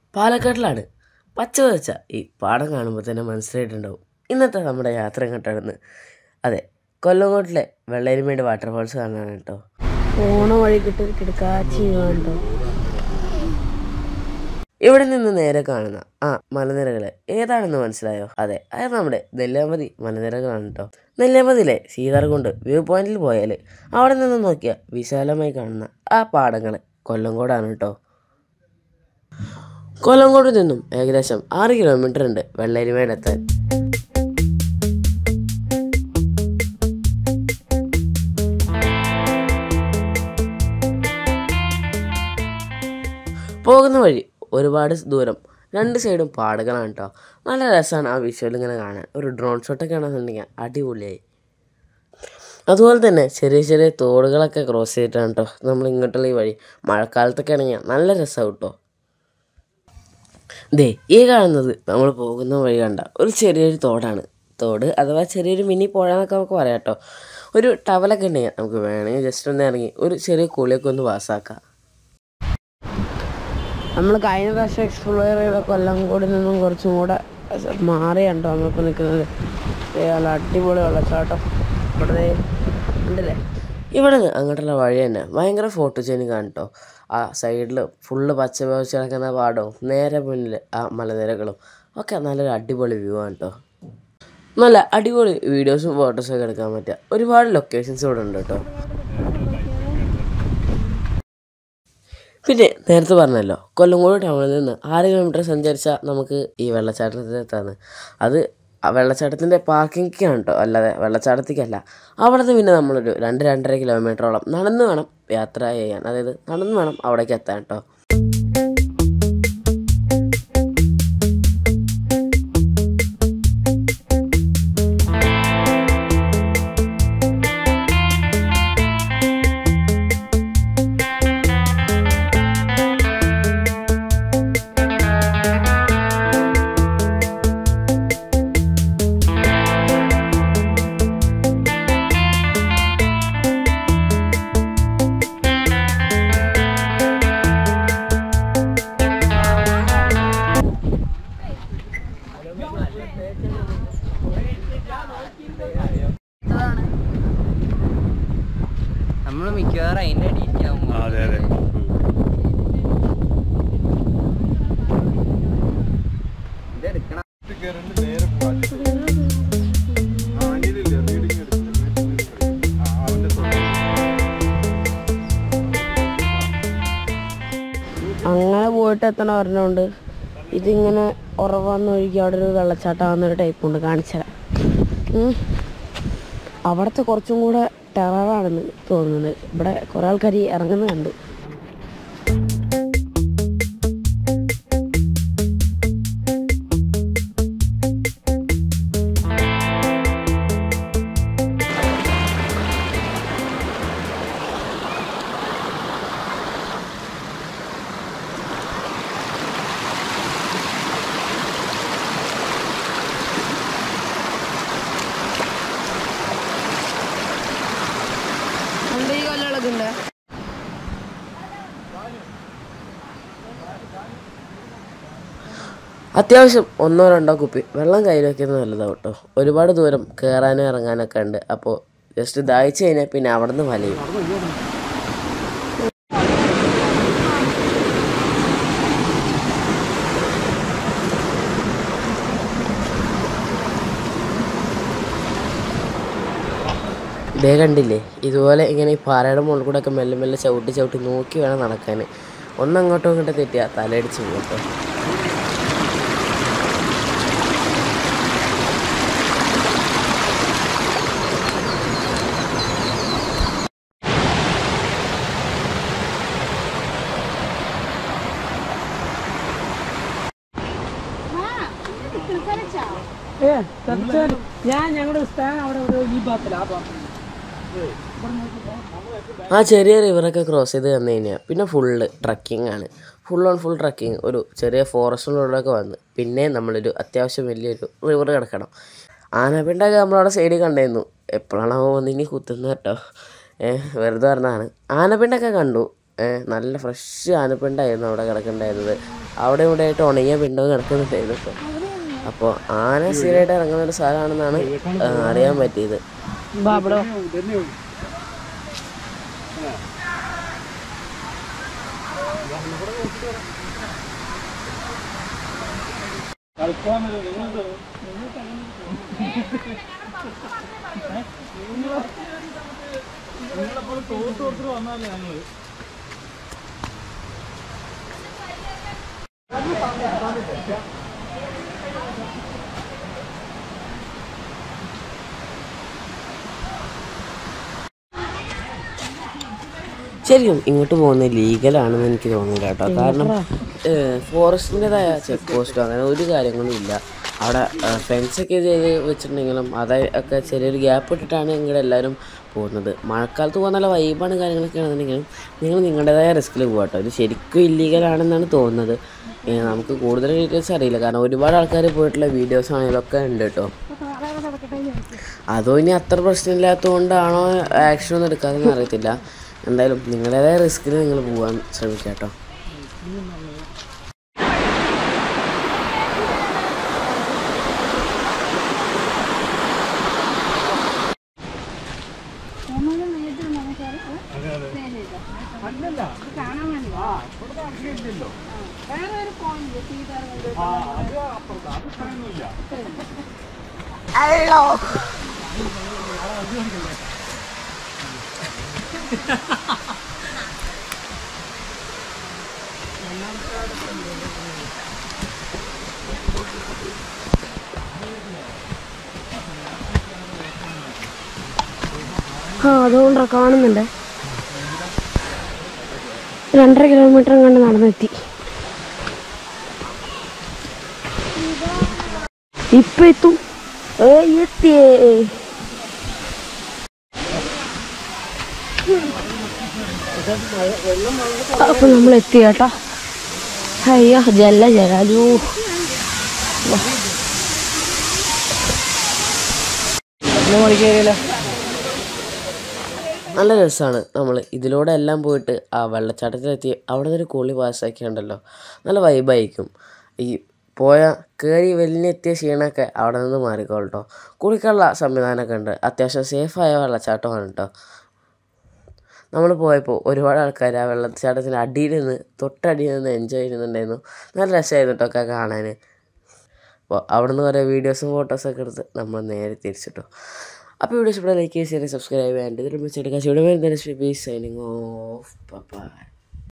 പാലക്കാട്ടിലാണ് പച്ച പച്ച ഈ പാടം കാണുമ്പോൾ തന്നെ മനസ്സിലായിട്ടുണ്ടാവും ഇന്നത്തെ നമ്മുടെ യാത്ര എങ്ങോട്ടാണെന്ന് അതെ കൊല്ലങ്കോട്ടിലെ വെള്ളരിമേട് വാട്ടർഫാൾസ് കാണാനാണ് കേട്ടോ പോണ വഴി കിട്ടി കിടക്കാച്ചി കണ്ടോ ഇവിടെ നിന്ന് നേരെ കാണുന്ന ആ മലനിരകൾ ഏതാണെന്ന് മനസ്സിലായോ അതെ അത് നമ്മുടെ നെല്ലിയാമ്പതി മലനിരകളാണ് കേട്ടോ നെല്ലിയാമ്പതിയിലെ സീതാർകുണ്ട് വ്യൂ പോയിന്റിൽ പോയാൽ അവിടെ നിന്ന് നോക്കിയാൽ വിശാലമായി കാണുന്ന ആ പാടങ്ങൾ കൊല്ലങ്കോടാണ് കേട്ടോ കൊല്ലങ്കോട് നിന്നും ഏകദേശം ആറ് കിലോമീറ്റർ ഉണ്ട് വെള്ളരിമേട് എത്താൻ പോകുന്ന വഴി ഒരുപാട് ദൂരം രണ്ട് സൈഡും പാടുകളാണ് കേട്ടോ നല്ല രസമാണ് ആ വിഷ്വൽ ഇങ്ങനെ കാണാൻ ഒരു ഡ്രോൺ ഷോട്ടൊക്കെ ആണെന്നുണ്ടെങ്കിൽ അടിപൊളിയായി അതുപോലെ തന്നെ ചെറിയ ചെറിയ തോടുകളൊക്കെ ക്രോസ് ചെയ്തിട്ടാണ് കേട്ടോ നമ്മൾ ഇങ്ങോട്ടുള്ള ഈ വഴി മഴക്കാലത്തൊക്കെ ആണെങ്കിൽ നല്ല രസമാവും കേട്ടോ ദേ ഈ കാണുന്നത് നമ്മൾ പോകുന്ന വഴി കണ്ട ഒരു ചെറിയൊരു തോടാണ് തോട് അഥവാ ചെറിയൊരു മിനി പുഴ എന്നൊക്കെ നമുക്ക് പറയാം കേട്ടോ ഒരു ടവലൊക്കെ ഉണ്ടെങ്കിൽ നമുക്ക് വേണമെങ്കിൽ ജസ്റ്റ് ഒന്ന് ഇറങ്ങി ഒരു ചെറിയ കുളിയൊക്കെ ഒന്ന് പാസ്സാക്കാം നമ്മൾ കഴിഞ്ഞ പ്രാവശ്യം എക്സ്പ്ലോർ ചെയ്ത കൊല്ലംകോട് നിന്നും കുറച്ചും കൂടെ മാറിയാണ് കേട്ടോ നമ്മളിപ്പോൾ നിൽക്കുന്നത് ദേ നല്ല അടിപൊളി വെള്ളച്ചാട്ടം ഇവിടെ ദേ ഉണ്ടല്ലേ ഇവിടെ നിന്ന് അങ്ങോട്ടുള്ള വഴി തന്നെ ഭയങ്കര ഫോട്ടോ ചെയ്യുക കേട്ടോ ആ സൈഡിൽ ഫുള്ള് പച്ച പച്ച കിടക്കുന്ന പാടവും നേരെ മുന്നിൽ ആ മലനിരകളും ഒക്കെ നല്ലൊരു അടിപൊളി വ്യൂ ആണ് കേട്ടോ നല്ല അടിപൊളി വീഡിയോസും ഫോട്ടോസും ഒക്കെ എടുക്കാൻ പറ്റുക ഒരുപാട് ലൊക്കേഷൻസ് ഇവിടെ ഉണ്ട് കേട്ടോ പിന്നെ നേരത്തെ പറഞ്ഞല്ലോ കൊല്ലങ്കോട് ടൗണിൽ നിന്ന് ആറ് കിലോമീറ്റർ സഞ്ചരിച്ചാൽ നമുക്ക് ഈ വെള്ളച്ചാട്ടത്തിലെത്താന്ന് അത് ആ വെള്ളച്ചാട്ടത്തിൻ്റെ പാർക്കിങ്ങാണ് കേട്ടോ അല്ലാതെ വെള്ളച്ചാട്ടത്തേക്കല്ല അവിടെ നിന്ന് പിന്നെ നമ്മളൊരു രണ്ട് രണ്ടര കിലോമീറ്ററോളം നടന്ന് വേണം യാത്ര ചെയ്യാൻ അതായത് നടന്ന് വേണം അവിടേക്ക് എത്താൻ കേട്ടോ നമ്മൾ മിക്കവാറും അതിന്റെ അടിയിലാവും അതെ അതെ ഇതെടുക്കണം അങ്ങനെ പോയിട്ട് എത്തണ പറഞ്ഞുകൊണ്ട് ഇതിങ്ങനെ ഉറവാന്ന് ഒഴുകി അവിടെ ഒരു വെള്ളച്ചാട്ടമാകുന്നൊരു ടൈപ്പ് ഉണ്ട് കാണിച്ചുതരാം ഉം. അവിടുത്തെ കുറച്ചും കൂടെ ടെററാണെന്ന് തോന്നുന്നത് ഇവിടെ കുറേ ആൾക്കാർ ഇറങ്ങുന്നത് കണ്ടു ഈ കൊല്ലങ്ങളൊക്കെ ഉണ്ട് അത്യാവശ്യം ഒന്നോ രണ്ടോ കുപ്പി വെള്ളം കയ്യിൽ വയ്ക്കുന്നത് നല്ലതാണ് കേട്ടോ ഒരുപാട് ദൂരം കയറാനും ഇറങ്ങാനൊക്കെ ഉണ്ട് അപ്പോൾ ജസ്റ്റ് ദാഹിച്ചു കഴിഞ്ഞാൽ പിന്നെ അവിടെ നിന്ന് വലയും ഇതേ കണ്ടില്ലേ ഇതുപോലെ ഇങ്ങനെ ഈ പാറയുടെ മുകളിൽ കൂടെ ഒക്കെ മെല്ലെ മെല്ലെ ചവിട്ടി ചവിട്ടി നോക്കി വേണം നടക്കാൻ ഒന്നങ്ങോട്ടോ ഇങ്ങോട്ടോ തെറ്റിയാൽ തലയടിച്ച് പോകും കേട്ടോ ഞാൻ ഞങ്ങളുടെ സ്ഥാനം അവിടെ ഈ ഭാഗത്തിലാണ് ആ ചെറിയ റിവറൊക്കെ ക്രോസ് ചെയ്ത് വന്നു കഴിഞ്ഞാൽ പിന്നെ ഫുള്ള് ട്രക്കിംഗ് ആണ് ഫുൾ ഓൺ ഫുൾ ട്രക്കിംഗ് ഒരു ചെറിയ ഫോറസ്റ്റിലൂടെയൊക്കെ വന്ന് പിന്നെ നമ്മളൊരു അത്യാവശ്യം വലിയൊരു റിവർ കിടക്കണം ആനപ്പിണ്ടൊക്കെ നമ്മളവിടെ സൈഡിൽ കണ്ടായിരുന്നു എപ്പോഴാണ് അവൻ വന്ന് ഇനി കുത്തുന്നത് കേട്ടോ ഏഹ് വെറുതെ പറഞ്ഞതാണ് ആനപ്പിണ്ടൊക്കെ കണ്ടു ഏഹ് നല്ല ഫ്രഷ് ആനപ്പിണ്ടായിരുന്നു അവിടെ കിടക്കണ്ടായിരുന്നത് അവിടെ ഇവിടെ ആയിട്ട് ഉണങ്ങിയ പിണ്ടം കിടക്കുന്നുണ്ടായിരുന്നു കേട്ടോ അപ്പോൾ ആന സ്ഥിരമായിട്ട് ഇറങ്ങുന്ന ഒരു സ്ഥലമാണെന്നാണ് ആ, അറിയാൻ പറ്റിയത് ബാബടോ ശരിക്കും ഇങ്ങോട്ട് പോകുന്നത് ലീഗലാണെന്ന് എനിക്ക് തോന്നുന്നില്ല കേട്ടോ കാരണം ഫോറസ്റ്റിൻ്റെതായ ചെക്ക് പോസ്റ്റോ അങ്ങനെ ഒരു കാര്യങ്ങളും ഇല്ല അവിടെ ഫെൻസൊക്കെ ചെയ്ത് വെച്ചിട്ടുണ്ടെങ്കിലും അതൊക്കെ ചെറിയൊരു ഗ്യാപ്പ് ഇട്ടിട്ടാണ് ഇങ്ങോട്ട് എല്ലാവരും പോകുന്നത് മഴക്കാലത്ത് പോകാൻ നല്ല വൈബാണ് കാര്യങ്ങളൊക്കെ ആണെന്നുണ്ടെങ്കിലും നിങ്ങൾ നിങ്ങളുടേതായ റിസ്കിൽ പോകാം കേട്ടോ ഇത് ശരിക്കും ഇല്ലീഗലാണെന്നാണ് തോന്നുന്നത് ഏ, നമുക്ക് കൂടുതൽ ഡീറ്റെയിൽസ് അറിയില്ല കാരണം ഒരുപാട് ആൾക്കാർ പോയിട്ടുള്ള വീഡിയോസ് ആണെങ്കിലും ഒക്കെ ഉണ്ട് കേട്ടോ അതോ ഇനി അത്ര പ്രശ്നമില്ലാത്തതുകൊണ്ടാണോ ആക്ഷൻ ഒന്നും എടുക്കാതെന്ന് അറിയത്തില്ല എന്തായാലും നിങ്ങളുടേതായ റിസ്കിൽ നിങ്ങൾ പോകാൻ ശ്രമിക്കാം കേട്ടോ ആ അതുകൊണ്ടാ കാണുന്നുണ്ട് രണ്ടര കിലോമീറ്റർ കണ്ട് നടന്നെത്തി ഇപ്പൊ എത്തും ഏ എത്തിയേ അപ്പൊ നമ്മൾ എത്തി കേട്ടോ അയ്യോ ജല്ല ജലാലു നല്ല രസമാണ് നമ്മൾ ഇതിലൂടെ എല്ലാം പോയിട്ട് ആ വെള്ളച്ചാട്ടത്തിലെത്തി അവിടെ നിന്ന് ഒരു കുളി പാസ്സാക്കിയുണ്ടല്ലോ നല്ല വൈബായിരിക്കും ഈ പോയ കയറി വലിഞ്ഞെത്തിയ ക്ഷീണമൊക്കെ അവിടെ നിന്ന് മാറിക്കോളും കേട്ടോ കുളിക്കാനുള്ള സംവിധാനമൊക്കെ ഉണ്ട് അത്യാവശ്യം സേഫായ വെള്ളച്ചാട്ടമാണ് കേട്ടോ നമ്മൾ പോയപ്പോൾ ഒരുപാട് ആൾക്കാർ ആ വെള്ളച്ചാട്ടത്തിൻ്റെ അടിയിൽ നിന്ന് തൊട്ടടിയിൽ നിന്ന് എൻജോയ് ചെയ്യുന്നുണ്ടായിരുന്നു നല്ല രസമായിരുന്നു കേട്ടോ ഒക്കെ കാണാൻ അപ്പോൾ അവിടെ നിന്ന് കുറേ വീഡിയോസും ഫോട്ടോസൊക്കെ എടുത്ത് നമ്മൾ നേരെ തിരിച്ചിട്ടു അപ്പോൾ വീഡിയോസ് ഇവിടെ ലൈക്ക് ചെയ്യുക സബ്സ്ക്രൈബ് ചെയ്യാൻ ഇതിൽ വെച്ചെടുക്കാൻ ഇവിടെ വരുന്ന സൈനിങ് ഓഫ് ബൈ